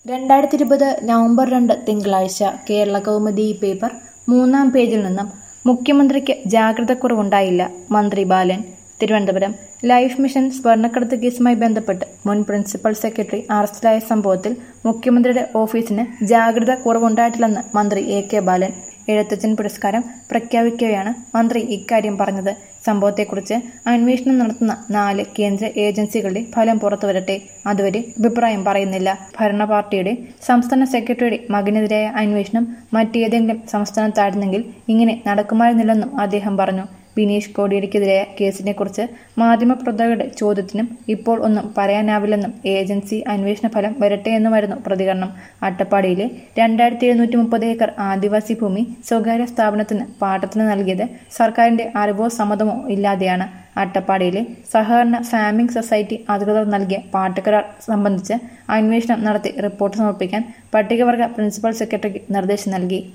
രണ്ടായിരത്തി ഇരുപത് നവംബർ രണ്ട് തിങ്കളാഴ്ച കേരള കൗമുദി പേപ്പർ മൂന്നാം പേജിൽ നിന്നും മുഖ്യമന്ത്രിക്ക് ജാഗ്രതക്കുറവുണ്ടായില്ല മന്ത്രി ബാലൻ തിരുവനന്തപുരം ലൈഫ് മിഷൻ സ്വർണ്ണക്കടത്ത് കേസുമായി ബന്ധപ്പെട്ട് മുൻ പ്രിൻസിപ്പൽ സെക്രട്ടറി അറസ്റ്റിലായ സംഭവത്തിൽ മുഖ്യമന്ത്രിയുടെ ഓഫീസിന് ജാഗ്രത കുറവുണ്ടായിട്ടില്ലെന്ന് മന്ത്രി എ കെ ബാലൻ എഴുത്തച്ഛൻ പുരസ്കാരം പ്രഖ്യാപിക്കവെയാണ് മന്ത്രി ഇക്കാര്യം പറഞ്ഞത് സംഭവത്തെക്കുറിച്ച് അന്വേഷണം നടത്തുന്ന നാല് കേന്ദ്ര ഏജൻസികളുടെ ഫലം പുറത്തുവരട്ടെ അതുവരെ അഭിപ്രായം പറയുന്നില്ല ഭരണ പാർട്ടിയുടെ സംസ്ഥാന സെക്രട്ടറിയുടെ മകനെതിരായ അന്വേഷണം മറ്റേതെങ്കിലും സംസ്ഥാനത്തായിരുന്നെങ്കിൽ ഇങ്ങനെ നടക്കുമായിരുന്നില്ലെന്നും അദ്ദേഹം പറഞ്ഞു ബിനീഷ് കോടിയേരിക്കെതിരായ കേസിനെക്കുറിച്ച് മാധ്യമപ്രവർത്തകരുടെ ചോദ്യത്തിനും ഇപ്പോൾ ഒന്നും പറയാനാവില്ലെന്നും ഏജൻസി അന്വേഷണ ഫലം വരട്ടെയെന്നുമായിരുന്നു പ്രതികരണം അട്ടപ്പാടിയിലെ രണ്ടായിരത്തി എഴുന്നൂറ്റി മുപ്പത് ഏക്കർ ആദിവാസി ഭൂമി സ്വകാര്യ സ്ഥാപനത്തിന് പാട്ടത്തിന് നൽകിയത് സർക്കാരിന്റെ അറിവോ സമ്മതമോ ഇല്ലാതെയാണ് അട്ടപ്പാടിയിലെ സഹകരണ ഫാമിംഗ് സൊസൈറ്റി അധികൃതർ നൽകിയ പാട്ടക്കരാർ സംബന്ധിച്ച് അന്വേഷണം നടത്തി റിപ്പോർട്ട് സമർപ്പിക്കാൻ പട്ടികവർഗ പ്രിൻസിപ്പൽ സെക്രട്ടറിക്ക് നിർദ്ദേശം നൽകി